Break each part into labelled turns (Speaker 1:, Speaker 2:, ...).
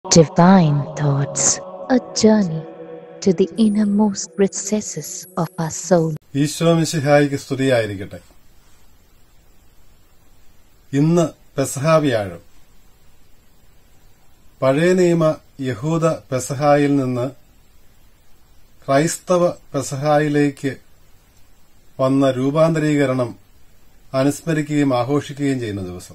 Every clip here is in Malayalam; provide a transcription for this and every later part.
Speaker 1: Divine Thoughts, a journey to the innermost recesses of our soul.
Speaker 2: Isho മിശിഹായിക്ക് സ്തുതിയായിരിക്കട്ടെ ഇന്ന് പെസഹ വ്യാഴം പഴയ നിയമ യഹൂദ പെസഹായിൽ നിന്ന് ക്രൈസ്തവ പെസഹായിലേക്ക് വന്ന രൂപാന്തരീകരണം അനുസ്മരിക്കുകയും ആഘോഷിക്കുകയും ചെയ്യുന്ന ദിവസം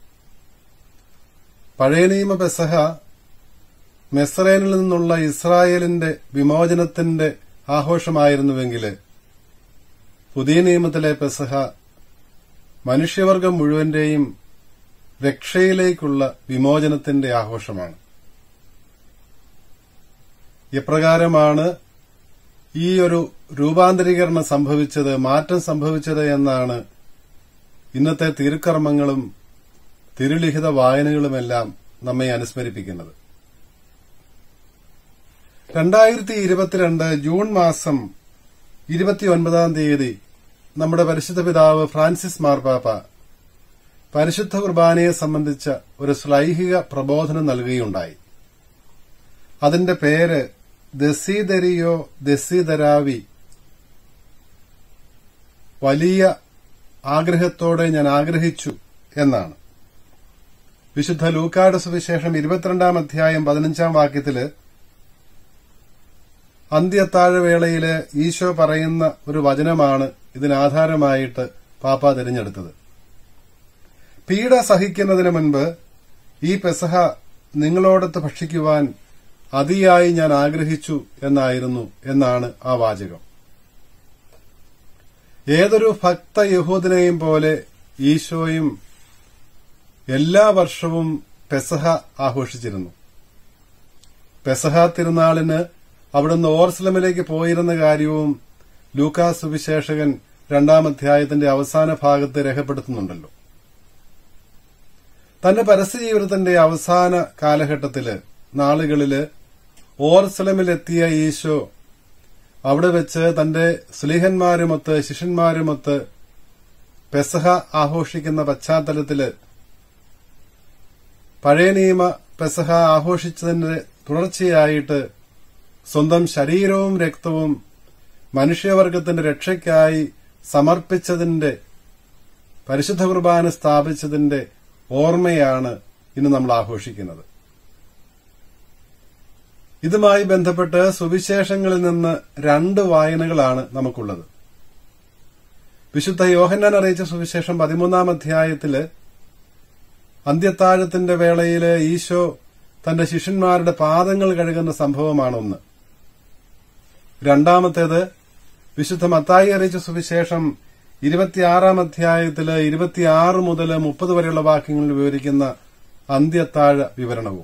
Speaker 2: പഴയ നിയമ പെസഹ മെസ്രൈനിൽ നിന്നുള്ള ഇസ്രായേലിന്റെ വിമോചനത്തിന്റെ ആഘോഷമായിരുന്നുവെങ്കിൽ പുതിയ നിയമത്തിലെ പെസഹ മനുഷ്യവർഗം മുഴുവന്റെയും രക്ഷയിലേക്കുള്ള വിമോചനത്തിന്റെ ആഘോഷമാണ് എപ്രകാരമാണ് ഈ ഒരു രൂപാന്തരീകരണം സംഭവിച്ചത് മാറ്റം സംഭവിച്ചത് എന്നാണ് ഇന്നത്തെ തിരുക്കർമ്മങ്ങളും തിരുലിഖിത വായനകളുമെല്ലാം നമ്മെ അനുസ്മരിപ്പിക്കുന്നത് രണ്ടായിരത്തി ഇരുപത്തിരണ്ട് ജൂൺ മാസം ഇരുപത്തിയൊൻപതാം തീയതി നമ്മുടെ പരിശുദ്ധ പിതാവ് ഫ്രാൻസിസ് മാർപ്പാപ്പ പരിശുദ്ധ കുർബാനയെ സംബന്ധിച്ച ഒരു ശ്ലൈഹിക പ്രബോധനം നൽകുകയുണ്ടായി അതിന്റെ പേര് ദസീദരിയോ ദസീദരാവി വലിയ ആഗ്രഹത്തോടെ ഞാൻ ആഗ്രഹിച്ചു എന്നാണ് വിശുദ്ധ ലൂക്കാട് സുവിശേഷം ഇരുപത്തിരണ്ടാം അധ്യായം പതിനഞ്ചാം വാക്യത്തില് അന്ത്യത്താഴവേളയില് ഈശോ പറയുന്ന ഒരു വചനമാണ് ഇതിനാധാരമായിട്ട് പാപ്പ തിരഞ്ഞെടുത്തത് പീഡ സഹിക്കുന്നതിന് മുൻപ് ഈ പെസഹ നിങ്ങളോടൊത്ത് ഭക്ഷിക്കുവാൻ അതിയായി ഞാൻ ആഗ്രഹിച്ചു എന്നായിരുന്നു എന്നാണ് ആ വാചകം ഏതൊരു ഭക്ത യഹൂദനെയും പോലെ ഈശോയും എല്ലാ വർഷവും പെസഹ ആഘോഷിച്ചിരുന്നു പെസഹ തിരുനാളിന് അവിടുന്ന് ഓർസ്ലമിലേക്ക് പോയിരുന്ന കാര്യവും ലൂക്കാസ് സുവിശേഷകൻ രണ്ടാം അധ്യായത്തിന്റെ അവസാന ഭാഗത്ത് രേഖപ്പെടുത്തുന്നുണ്ടല്ലോ തന്റെ പരസ്യ ജീവിതത്തിന്റെ അവസാന കാലഘട്ടത്തില് നാളുകളില് ഓർസ്ലമിലെത്തിയ ഈശോ അവിടെ വെച്ച് തന്റെ സ്ലീഹന്മാരുമൊത്ത് ശിഷ്യന്മാരുമൊത്ത് പെസഹ ആഘോഷിക്കുന്ന പശ്ചാത്തലത്തില് പഴയ നിയമ പെസഹ ആഘോഷിച്ചതിന്റെ തുടർച്ചയായിട്ട് സ്വന്തം ശരീരവും രക്തവും മനുഷ്യവർഗത്തിന്റെ രക്ഷയ്ക്കായി സമർപ്പിച്ചതിന്റെ പരിശുദ്ധ കുർബാന സ്ഥാപിച്ചതിന്റെ ഓർമ്മയാണ് ഇന്ന് നമ്മൾ ആഘോഷിക്കുന്നത് ഇതുമായി ബന്ധപ്പെട്ട് സുവിശേഷങ്ങളിൽ നിന്ന് രണ്ട് വായനകളാണ് നമുക്കുള്ളത് വിശുദ്ധ യോഹന്നാൻ അറിയിച്ച സുവിശേഷം പതിമൂന്നാം അധ്യായത്തില് അന്ത്യത്താഴത്തിന്റെ വേളയില് ഈശോ തന്റെ ശിഷ്യന്മാരുടെ പാദങ്ങൾ കഴുകുന്ന സംഭവമാണ് ഒന്ന് രണ്ടാമത്തേത് വിശുദ്ധ മത്തായി അറിയിച്ച സുവിശേഷം ഇരുപത്തിയാറാം അധ്യായത്തില് ഇരുപത്തിയാറ് മുതൽ മുപ്പത് വരെയുള്ള വാക്യങ്ങളിൽ വിവരിക്കുന്ന അന്ത്യത്താഴ വിവരണവും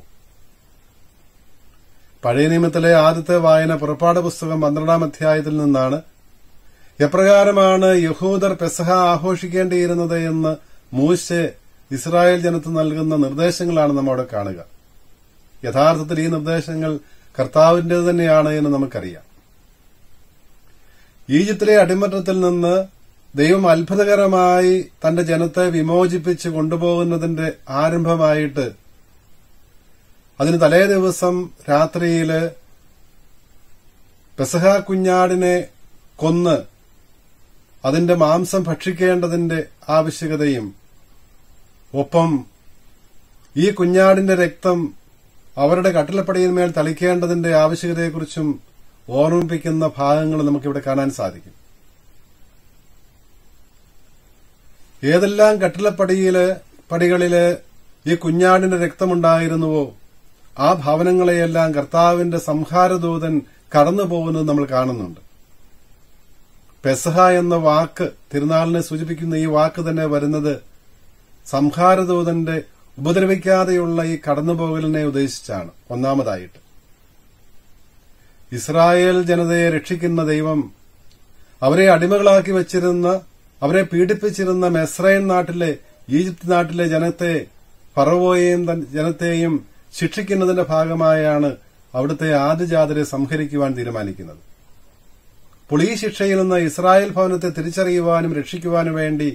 Speaker 2: പഴയ നിയമത്തിലെ ആദ്യത്തെ വായന പുറപ്പാട് പുസ്തകം പന്ത്രണ്ടാം അധ്യായത്തിൽ നിന്നാണ് എപ്രകാരമാണ് യഹൂദർ പെസഹ ആഘോഷിക്കേണ്ടിയിരുന്നത് എന്ന് മൂശെ ഇസ്രായേൽ ജനത്തിന് നൽകുന്ന നിർദ്ദേശങ്ങളാണ് നമ്മവിടെ കാണുക യഥാർത്ഥത്തിൽ ഈ നിർദ്ദേശങ്ങൾ കർത്താവിന്റേത് തന്നെയാണ് എന്ന് നമുക്കറിയാം ഈജിപ്തിലെ അടിമറ്റത്തിൽ നിന്ന് ദൈവം അത്ഭുതകരമായി തന്റെ ജനത്തെ വിമോചിപ്പിച്ച് കൊണ്ടുപോകുന്നതിന്റെ ആരംഭമായിട്ട് അതിന് തലേ ദിവസം രാത്രിയില് പെസഹ കുഞ്ഞാടിനെ കൊന്ന് അതിന്റെ മാംസം ഭക്ഷിക്കേണ്ടതിന്റെ ആവശ്യകതയും ഒപ്പം ഈ കുഞ്ഞാടിന്റെ രക്തം അവരുടെ കട്ടിലപ്പടിയിന്മേൽ തളിക്കേണ്ടതിന്റെ ആവശ്യകതയെക്കുറിച്ചും ഓർമ്മിപ്പിക്കുന്ന ഭാഗങ്ങൾ നമുക്കിവിടെ കാണാൻ സാധിക്കും ഏതെല്ലാം കട്ടിലപ്പടിയില് പടികളില് ഈ കുഞ്ഞാടിന്റെ രക്തമുണ്ടായിരുന്നുവോ ആ ഭവനങ്ങളെയെല്ലാം കർത്താവിന്റെ സംഹാരദൂതൻ കടന്നു പോകുന്നത് നമ്മൾ കാണുന്നുണ്ട് പെസഹ എന്ന വാക്ക് തിരുനാളിനെ സൂചിപ്പിക്കുന്ന ഈ വാക്ക് തന്നെ വരുന്നത് സംഹാരദൂതന്റെ ഉപദ്രവിക്കാതെയുള്ള ഈ കടന്നുപോകലിനെ ഉദ്ദേശിച്ചാണ് ഒന്നാമതായിട്ട് ഇസ്രായേൽ ജനതയെ രക്ഷിക്കുന്ന ദൈവം അവരെ അടിമകളാക്കി വച്ചിരുന്ന അവരെ പീഡിപ്പിച്ചിരുന്ന മെസ്രൈൻ നാട്ടിലെ ഈജിപ്ത് നാട്ടിലെ ജനത്തെ ഫറവോയെയും ജനത്തെയും ശിക്ഷിക്കുന്നതിന്റെ ഭാഗമായാണ് അവിടുത്തെ ആദ്യജാതരെ സംഹരിക്കുവാൻ തീരുമാനിക്കുന്നത് അപ്പോൾ ഈ ശിക്ഷയിൽ നിന്ന് ഇസ്രായേൽ ഭവനത്തെ തിരിച്ചറിയുവാനും രക്ഷിക്കുവാനും വേണ്ടി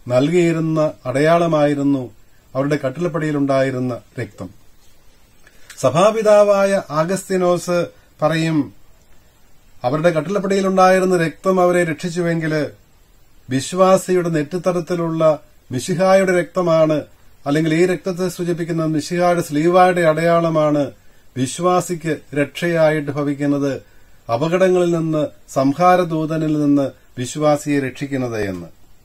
Speaker 2: നൽകിയിരുന്ന അടയാളമായിരുന്നു അവരുടെ കട്ടിലപ്പടിയിലുണ്ടായിരുന്ന രക്തം സഭാപിതാവായ ആഗസ്തിനോസ് പറയും അവരുടെ കട്ടിലപ്പടിയിലുണ്ടായിരുന്ന രക്തം അവരെ രക്ഷിച്ചുവെങ്കിൽ വിശ്വാസിയുടെ നെറ്റിത്തടത്തിലുള്ള മിശിഹായുടെ രക്തമാണ് അല്ലെങ്കിൽ ഈ രക്തത്തെ സൂചിപ്പിക്കുന്ന മിശിഹായുടെ സ്ലീവായുടെ അടയാളമാണ് വിശ്വാസിക്ക് രക്ഷയായിട്ട് ഭവിക്കുന്നത് അപകടങ്ങളിൽ നിന്ന് സംഹാരദൂതനിൽ നിന്ന് വിശ്വാസിയെ രക്ഷിക്കുന്നത് എന്ന്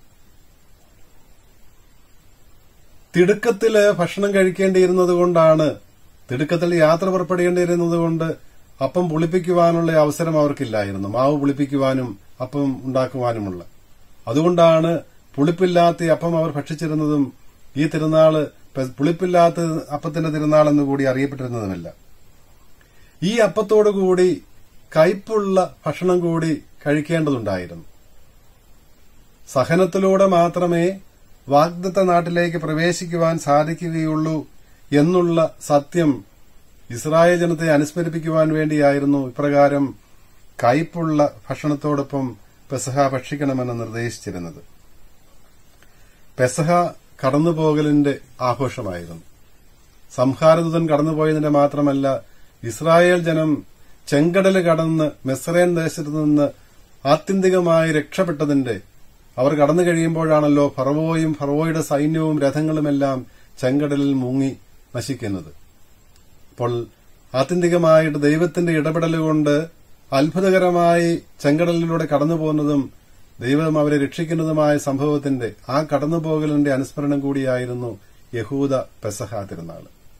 Speaker 2: തിടുക്കത്തില് ഭക്ഷണം കഴിക്കേണ്ടിയിരുന്നത് കൊണ്ടാണ് തിടുക്കത്തിൽ യാത്ര പുറപ്പെടേണ്ടിയിരുന്നത് കൊണ്ട് അപ്പം പുളിപ്പിക്കുവാനുള്ള അവസരം അവർക്കില്ലായിരുന്നു മാവ് പുളിപ്പിക്കുവാനും അപ്പം ഉണ്ടാക്കുവാനുമുള്ള അതുകൊണ്ടാണ് പുളിപ്പില്ലാത്ത അപ്പം അവർ ഭക്ഷിച്ചിരുന്നതും ഈ തിരുനാള് പുളിപ്പില്ലാത്ത അപ്പത്തിന്റെ തിരുനാൾ എന്ന് കൂടി അറിയപ്പെട്ടിരുന്നതുമില്ല ഈ അപ്പത്തോടുകൂടി കയ്പുള്ള ഭക്ഷണം കൂടി കഴിക്കേണ്ടതുണ്ടായിരുന്നു സഹനത്തിലൂടെ മാത്രമേ വാഗ്ദത്ത നാട്ടിലേക്ക് പ്രവേശിക്കുവാൻ സാധിക്കുകയുള്ളൂ എന്നുള്ള സത്യം ഇസ്രായേൽ ജനത്തെ അനുസ്മരിപ്പിക്കുവാൻ വേണ്ടിയായിരുന്നു ഇപ്രകാരം കയ്പുള്ള ഭക്ഷണത്തോടൊപ്പം പെസഹ ഭക്ഷിക്കണമെന്ന് നിർദ്ദേശിച്ചിരുന്നത് പെസഹ കടന്നുപോകലിന്റെ ആഘോഷമായിരുന്നു സംഹാരദൂതൻ കടന്നുപോയതിന്റെ മാത്രമല്ല ഇസ്രായേൽ ജനം ചെങ്കടല് കടന്ന് മെസ്രേൻ ദേശത്തു നിന്ന് ആത്യന്തികമായി രക്ഷപ്പെട്ടതിന്റെ അവർ കടന്നു കഴിയുമ്പോഴാണല്ലോ ഫറവോയും ഫറവോയുടെ സൈന്യവും രഥങ്ങളുമെല്ലാം ചെങ്കടലിൽ മുങ്ങി നശിക്കുന്നത് അപ്പോൾ ആത്യന്തികമായിട്ട് ദൈവത്തിന്റെ ഇടപെടലുകൊണ്ട് അത്ഭുതകരമായി ചെങ്കടലിലൂടെ കടന്നു പോകുന്നതും ദൈവം അവരെ രക്ഷിക്കുന്നതുമായ സംഭവത്തിന്റെ ആ കടന്നുപോകലിന്റെ അനുസ്മരണം കൂടിയായിരുന്നു യഹൂദ പെസഹ തിരുനാൾ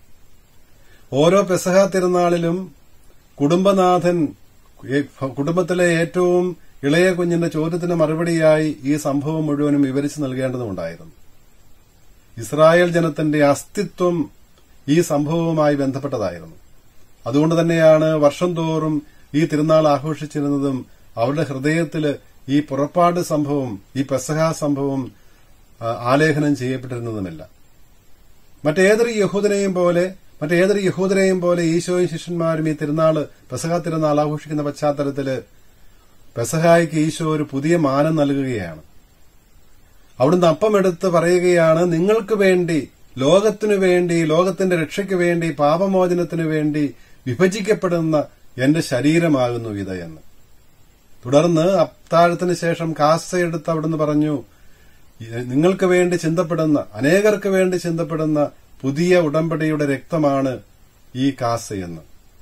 Speaker 2: ഓരോ പെസഹ തിരുനാളിലും കുടുംബനാഥൻ കുടുംബത്തിലെ ഏറ്റവും ഇളയ കുഞ്ഞിന്റെ ചോദ്യത്തിന് മറുപടിയായി ഈ സംഭവം മുഴുവനും വിവരിച്ചു നൽകേണ്ടതുണ്ടായിരുന്നു ഇസ്രായേൽ ജനത്തിന്റെ അസ്തിത്വം ഈ സംഭവവുമായി ബന്ധപ്പെട്ടതായിരുന്നു അതുകൊണ്ട് തന്നെയാണ് വർഷം തോറും ഈ തിരുനാൾ ആഘോഷിച്ചിരുന്നതും അവരുടെ ഹൃദയത്തിൽ ഈ പുറപ്പാട് സംഭവം ഈ പെസഹ സംഭവം ആലേഖനം ചെയ്യപ്പെട്ടിരുന്നതുമില്ല മറ്റേതൊരു യഹൂദനെയും പോലെ മറ്റേതൊരു യഹൂദനെയും പോലെ ഈശോയും ശിഷ്യന്മാരും ഈ തിരുനാള് പെസഹ തിരുനാൾ ആഘോഷിക്കുന്ന പശ്ചാത്തലത്തില് പെസഹായ്ക്ക് ഈശോ ഒരു പുതിയ മാനം നൽകുകയാണ് അവിടുന്ന് അപ്പമെടുത്ത് പറയുകയാണ് നിങ്ങൾക്ക് വേണ്ടി ലോകത്തിനു വേണ്ടി ലോകത്തിന്റെ രക്ഷയ്ക്ക് വേണ്ടി പാപമോചനത്തിനു വേണ്ടി വിഭജിക്കപ്പെടുന്ന എന്റെ ശരീരമാകുന്നു ഇത് എന്ന് തുടർന്ന് അത്താഴത്തിന് ശേഷം കാസയെടുത്ത് അവിടുന്ന് പറഞ്ഞു നിങ്ങൾക്ക് വേണ്ടി ചിന്തപ്പെടുന്ന അനേകർക്ക് വേണ്ടി ചിന്തപ്പെടുന്ന പുതിയ ഉടമ്പടിയുടെ രക്തമാണ് ഈ കാസയെന്ന്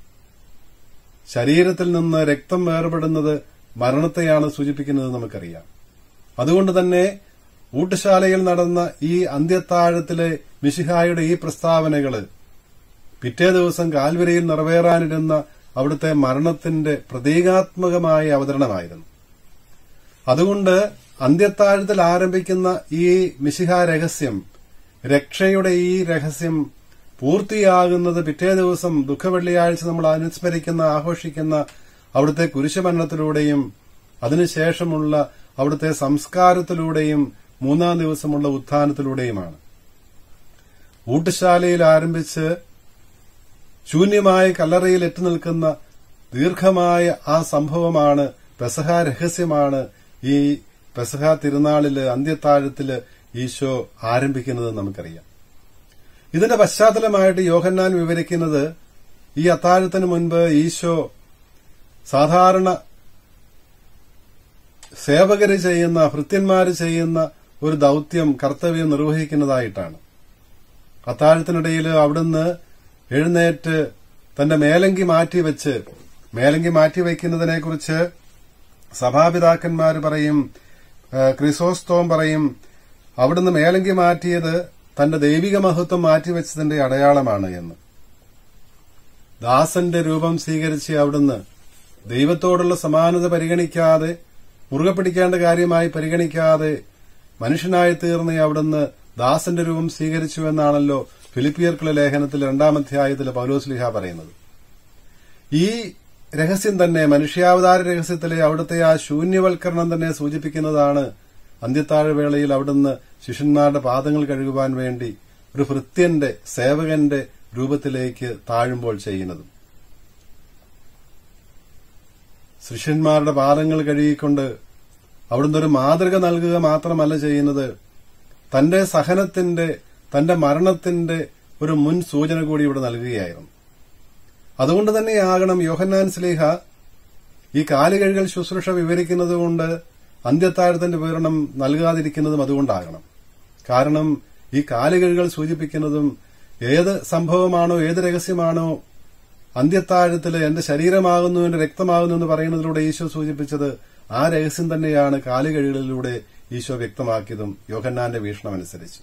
Speaker 2: ശരീരത്തിൽ നിന്ന് രക്തം വേർപെടുന്നത് മരണത്തെയാണ് സൂചിപ്പിക്കുന്നത് നമുക്കറിയാം അതുകൊണ്ട് തന്നെ ഊട്ടുശാലയിൽ നടന്ന ഈ അന്ത്യത്താഴത്തിലെ മിശിഹായുടെ ഈ പ്രസ്താവനകള് പിറ്റേ ദിവസം കാൽവരിയിൽ നിറവേറാനിരുന്ന അവിടുത്തെ മരണത്തിന്റെ പ്രതീകാത്മകമായ അവതരണമായിരുന്നു അതുകൊണ്ട് അന്ത്യത്താഴത്തിൽ ആരംഭിക്കുന്ന ഈ മിശിഹ രഹസ്യം രക്ഷയുടെ ഈ രഹസ്യം പൂർത്തിയാകുന്നത് പിറ്റേ ദിവസം ദുഃഖവെള്ളിയാഴ്ച നമ്മൾ അനുസ്മരിക്കുന്ന ആഘോഷിക്കുന്ന അവിടുത്തെ കുരിശുമരണത്തിലൂടെയും അതിനുശേഷമുള്ള അവിടുത്തെ സംസ്കാരത്തിലൂടെയും മൂന്നാം ദിവസമുള്ള ഉത്ഥാനത്തിലൂടെയുമാണ് ഊട്ടുശാലയിൽ ആരംഭിച്ച് ശൂന്യമായ കല്ലറയിൽ എത്തിനിൽക്കുന്ന ദീർഘമായ ആ സംഭവമാണ് പെസഹ രഹസ്യമാണ് ഈ പെസഹ തിരുനാളില് അന്ത്യത്താഴത്തില് ഈശോ ആരംഭിക്കുന്നത് നമുക്കറിയാം ഇതിന്റെ പശ്ചാത്തലമായിട്ട് യോഹന്നാൻ വിവരിക്കുന്നത് ഈ അത്താഴത്തിന് മുൻപ് ഈശോ സാധാരണ സേവകര് ചെയ്യുന്ന ഭൃത്യന്മാര് ചെയ്യുന്ന ഒരു ദൌത്യം കർത്തവ്യം നിർവഹിക്കുന്നതായിട്ടാണ് അത്താഴത്തിനിടയിൽ അവിടുന്ന് എഴുന്നേറ്റ് തന്റെ മേലങ്കി മാറ്റിവെച്ച് മേലങ്കി മാറ്റിവെക്കുന്നതിനെക്കുറിച്ച് സഭാപിതാക്കന്മാർ പറയും ക്രിസോസ്തോം പറയും അവിടുന്ന് മേലങ്കി മാറ്റിയത് തന്റെ ദൈവിക മഹത്വം മാറ്റിവെച്ചതിന്റെ അടയാളമാണ് എന്ന് ദാസന്റെ രൂപം സ്വീകരിച്ച് അവിടുന്ന് ദൈവത്തോടുള്ള സമാനത പരിഗണിക്കാതെ മുറുകെ പിടിക്കേണ്ട കാര്യമായി പരിഗണിക്കാതെ മനുഷ്യനായി തീർന്ന അവിടുന്ന് ദാസന്റെ രൂപം സ്വീകരിച്ചു എന്നാണല്ലോ ഫിലിപ്പിയർക്കുള്ള ലേഖനത്തിൽ രണ്ടാം അധ്യായത്തിൽ പൗലോസ്ലിഹ പറയുന്നത് ഈ രഹസ്യം തന്നെ മനുഷ്യാവതാര രഹസ്യത്തിലെ അവിടുത്തെ ആ ശൂന്യവൽക്കരണം തന്നെ സൂചിപ്പിക്കുന്നതാണ് അന്ത്യത്താഴവേളയിൽ അവിടുന്ന് ശിഷ്യന്മാരുടെ പാദങ്ങൾ കഴുകുവാൻ വേണ്ടി ഒരു ഭൃത്യന്റെ സേവകന്റെ രൂപത്തിലേക്ക് താഴുമ്പോൾ ചെയ്യുന്നതും ശിഷ്യന്മാരുടെ പാദങ്ങൾ കഴുകിക്കൊണ്ട് അവിടുന്ന് ഒരു മാതൃക നൽകുക മാത്രമല്ല ചെയ്യുന്നത് തന്റെ സഹനത്തിന്റെ തന്റെ മരണത്തിന്റെ ഒരു മുൻ സൂചന കൂടി ഇവിടെ നൽകുകയായിരുന്നു അതുകൊണ്ട് തന്നെയാകണം യോഹന്നാൻ സ്ലേഹ ഈ കാലുകഴുകൽ ശുശ്രൂഷ വിവരിക്കുന്നത് കൊണ്ട് അന്ത്യത്താഴത്തിന്റെ വിവരണം നൽകാതിരിക്കുന്നതും അതുകൊണ്ടാകണം കാരണം ഈ കാലുകഴുകൾ സൂചിപ്പിക്കുന്നതും ഏത് സംഭവമാണോ ഏത് രഹസ്യമാണോ അന്ത്യത്താഴത്തിൽ എന്റെ ശരീരമാകുന്നു എന്റെ രക്തമാകുന്നു എന്ന് പറയുന്നതിലൂടെ ഈശോ സൂചിപ്പിച്ചത് ആ രഹസ്യം തന്നെയാണ് കാലുകഴുകളിലൂടെ ഈശോ വ്യക്തമാക്കിയതും യോഹന്നാന്റെ വീക്ഷണമനുസരിച്ച്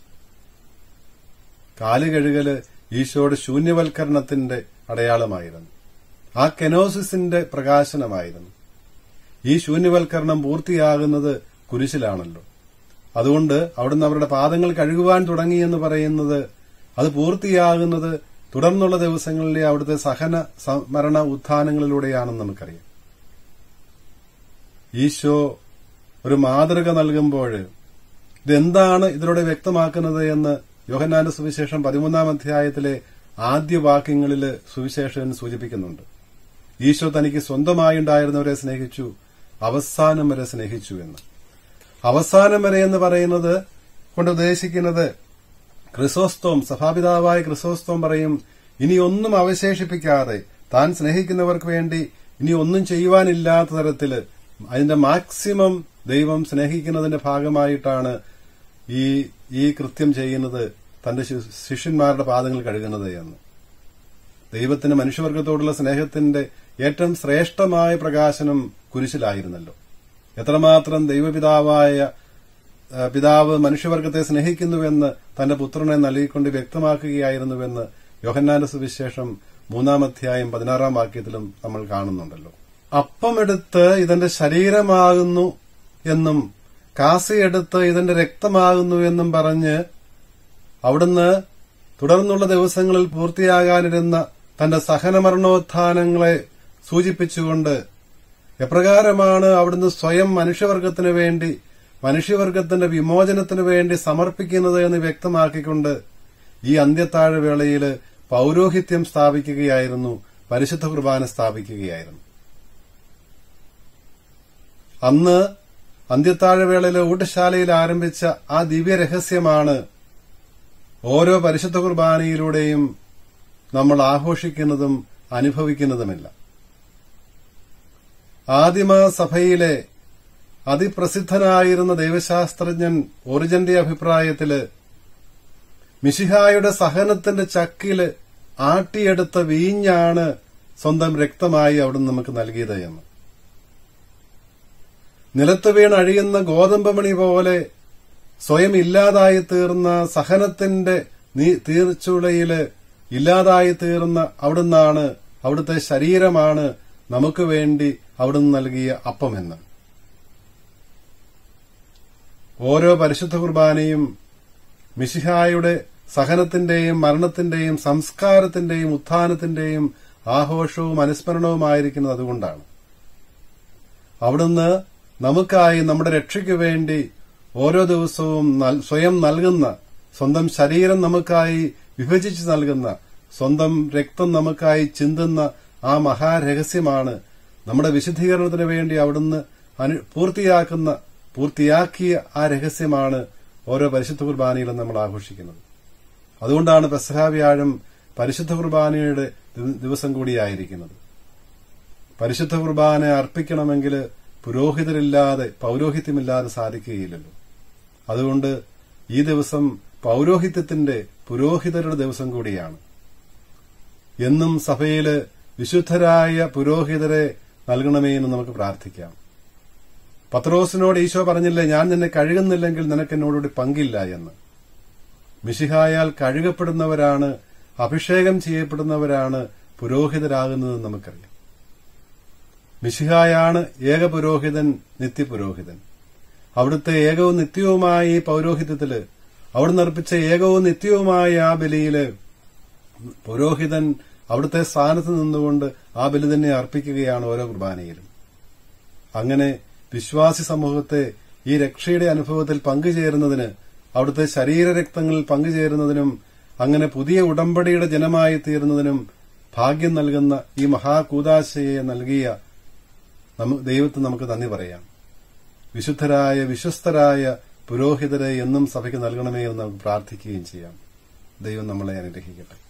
Speaker 2: കാലുകഴുകല് ഈശോയുടെ ശൂന്യവൽക്കരണത്തിന്റെ അടയാളമായിരുന്നു ആ കെനോസിസിന്റെ പ്രകാശനമായിരുന്നു ഈ ശൂന്യവൽക്കരണം പൂർത്തിയാകുന്നത് കുരിശിലാണല്ലോ അതുകൊണ്ട് അവിടുന്ന് അവരുടെ പാദങ്ങൾ കഴുകുവാൻ തുടങ്ങിയെന്ന് പറയുന്നത് അത് പൂർത്തിയാകുന്നത് തുടർന്നുള്ള ദിവസങ്ങളിലെ അവിടുത്തെ സഹന മരണ ഉത്ഥാനങ്ങളിലൂടെയാണെന്ന് നമുക്കറിയാം ഈശോ ഒരു മാതൃക നൽകുമ്പോൾ ഇതെന്താണ് ഇതിലൂടെ വ്യക്തമാക്കുന്നത് എന്ന് യോഹന്നാന്റെ സുവിശേഷം പതിമൂന്നാം അധ്യായത്തിലെ ആദ്യ വാക്യങ്ങളിൽ സുവിശേഷൻ സൂചിപ്പിക്കുന്നുണ്ട് ഈശോ തനിക്ക് സ്വന്തമായുണ്ടായിരുന്നവരെ സ്നേഹിച്ചു അവസാനം വരെ സ്നേഹിച്ചു എന്ന് അവസാനം വരെ എന്ന് പറയുന്നത് കൊണ്ട് ഉദ്ദേശിക്കുന്നത് ക്രിസോസ്തോം സഭാപിതാവായ ക്രിസോസ്തോം പറയും ഇനി ഒന്നും അവശേഷിപ്പിക്കാതെ താൻ സ്നേഹിക്കുന്നവർക്ക് വേണ്ടി ഇനി ഒന്നും ചെയ്യുവാനില്ലാത്ത തരത്തില് അതിന്റെ മാക്സിമം ദൈവം സ്നേഹിക്കുന്നതിന്റെ ഭാഗമായിട്ടാണ് ഈ ഈ കൃത്യം ചെയ്യുന്നത് തന്റെ ശിഷ്യന്മാരുടെ പാദങ്ങൾ കഴുകുന്നത് എന്ന് ദൈവത്തിന് മനുഷ്യവർഗത്തോടുള്ള സ്നേഹത്തിന്റെ ഏറ്റവും ശ്രേഷ്ഠമായ പ്രകാശനം കുരിശിലായിരുന്നല്ലോ എത്രമാത്രം ദൈവപിതാവായ പിതാവ് മനുഷ്യവർഗത്തെ സ്നേഹിക്കുന്നുവെന്ന് തന്റെ പുത്രനെ നൽകിക്കൊണ്ട് വ്യക്തമാക്കുകയായിരുന്നുവെന്ന് യോഹന്നാന്റെ സുവിശേഷം മൂന്നാം അധ്യായം പതിനാറാം വാക്യത്തിലും നമ്മൾ കാണുന്നുണ്ടല്ലോ അപ്പമെടുത്ത് ഇതെന്റെ ശരീരമാകുന്നു എന്നും കാസയെടുത്ത് ഇതിന്റെ രക്തമാകുന്നു എന്നും പറഞ്ഞ് അവിടുന്ന് തുടർന്നുള്ള ദിവസങ്ങളിൽ പൂർത്തിയാകാനിരുന്ന തന്റെ സഹനമരണോത്ഥാനങ്ങളെ സൂചിപ്പിച്ചുകൊണ്ട് എപ്രകാരമാണ് അവിടുന്ന് സ്വയം മനുഷ്യവർഗത്തിനു വേണ്ടി മനുഷ്യവർഗത്തിന്റെ വിമോചനത്തിനു വേണ്ടി സമർപ്പിക്കുന്നത് എന്ന് വ്യക്തമാക്കിക്കൊണ്ട് ഈ അന്ത്യത്താഴവേളയിൽ പൌരോഹിത്യം സ്ഥാപിക്കുകയായിരുന്നു പരിശുദ്ധ കുർബാന സ്ഥാപിക്കുകയായിരുന്നു അന്ന് അന്ത്യത്താഴവേളയിലെ ഊട്ടശാലയിൽ ആരംഭിച്ച ആ ദിവ്യ രഹസ്യമാണ് ഓരോ പരിശുദ്ധ കുർബാനയിലൂടെയും നമ്മൾ ആഘോഷിക്കുന്നതും അനുഭവിക്കുന്നതുമില്ല ആദിമ സഭയിലെ അതിപ്രസിദ്ധനായിരുന്ന ദൈവശാസ്ത്രജ്ഞൻ ഒറിജന്റെ അഭിപ്രായത്തില് മിഷിഹായുടെ സഹനത്തിന്റെ ചക്കില് ആട്ടിയെടുത്ത വീഞ്ഞാണ് സ്വന്തം രക്തമായി അവിടുന്ന് നമുക്ക് നൽകിയത് എന്ന് നിലത്ത് വീണ് അഴിയുന്ന ഗോതമ്പമണി പോലെ സ്വയം ഇല്ലാതായി തീർന്ന സഹനത്തിന്റെ തീർച്ചുളയില് ഇല്ലാതായി തീർന്ന അവിടുന്നാണ് അവിടുത്തെ ശരീരമാണ് നമുക്ക് വേണ്ടി അവിടുന്ന് നൽകിയ അപ്പമെന്ന് ഓരോ പരിശുദ്ധ കുർബാനയും മിശിഹായുടെ സഹനത്തിന്റെയും മരണത്തിന്റെയും സംസ്കാരത്തിന്റെയും ഉത്ഥാനത്തിന്റെയും ആഘോഷവും അനുസ്മരണവുമായിരിക്കുന്നത് അതുകൊണ്ടാണ് അവിടുന്ന് നമുക്കായി നമ്മുടെ രക്ഷയ്ക്കു വേണ്ടി ഓരോ ദിവസവും സ്വയം നൽകുന്ന സ്വന്തം ശരീരം നമുക്കായി വിഭജിച്ച് നൽകുന്ന സ്വന്തം രക്തം നമുക്കായി ചിന്തുന്ന ആ മഹാരഹസ്യമാണ് നമ്മുടെ വിശുദ്ധീകരണത്തിന് വേണ്ടി അവിടുന്ന് പൂർത്തിയാക്കുന്ന പൂർത്തിയാക്കിയ ആ രഹസ്യമാണ് ഓരോ പരിശുദ്ധ കുർബാനയിലും നമ്മൾ ആഘോഷിക്കുന്നത് അതുകൊണ്ടാണ് പെസഹ വ്യാഴം പരിശുദ്ധ കുർബാനയുടെ ദിവസം കൂടിയായിരിക്കുന്നത് പരിശുദ്ധ കുർബാന അർപ്പിക്കണമെങ്കിൽ പുരോഹിതരില്ലാതെ പൌരോഹിത്യമില്ലാതെ സാധിക്കുകയില്ലല്ലോ അതുകൊണ്ട് ഈ ദിവസം പൌരോഹിത്യത്തിന്റെ പുരോഹിതരുടെ ദിവസം കൂടിയാണ് എന്നും സഭയില് വിശുദ്ധരായ പുരോഹിതരെ നൽകണമേ എന്ന് നമുക്ക് പ്രാർത്ഥിക്കാം പത്രോസിനോട് ഈശോ പറഞ്ഞില്ലേ ഞാൻ നിന്നെ കഴുകുന്നില്ലെങ്കിൽ നിനക്ക് എന്നോടുകൂടി പങ്കില്ല എന്ന് മിശിഹായാൽ കഴുകപ്പെടുന്നവരാണ് അഭിഷേകം ചെയ്യപ്പെടുന്നവരാണ് പുരോഹിതരാകുന്നതെന്ന് നമുക്കറിയാം മിശിഹായാണ് ഏക പുരോഹിതൻ നിത്യപുരോഹിതൻ അവിടുത്തെ ഏകവും നിത്യവുമായ ഈ പൌരോഹിത്യത്തില് അവിടുന്ന് അർപ്പിച്ച ഏകവും നിത്യവുമായ ആ ബലിയില് പുരോഹിതൻ അവിടുത്തെ സ്ഥാനത്ത് നിന്നുകൊണ്ട് ആ ബലി തന്നെ അർപ്പിക്കുകയാണ് ഓരോ കുർബാനയിലും അങ്ങനെ വിശ്വാസി സമൂഹത്തെ ഈ രക്ഷയുടെ അനുഭവത്തിൽ പങ്കുചേരുന്നതിന് അവിടുത്തെ ശരീരരക്തങ്ങളിൽ പങ്കുചേരുന്നതിനും അങ്ങനെ പുതിയ ഉടമ്പടിയുടെ ജനമായി തീരുന്നതിനും ഭാഗ്യം നൽകുന്ന ഈ മഹാകൂതാശയെ നൽകിയ ദൈവത്തിന് നമുക്ക് നന്ദി പറയാം വിശുദ്ധരായ വിശ്വസ്തരായ പുരോഹിതരെ എന്നും സഭയ്ക്ക് നൽകണമേ എന്ന് നമുക്ക് പ്രാർത്ഥിക്കുകയും ചെയ്യാം ദൈവം നമ്മളെ അനുഗ്രഹിക്കട്ടെ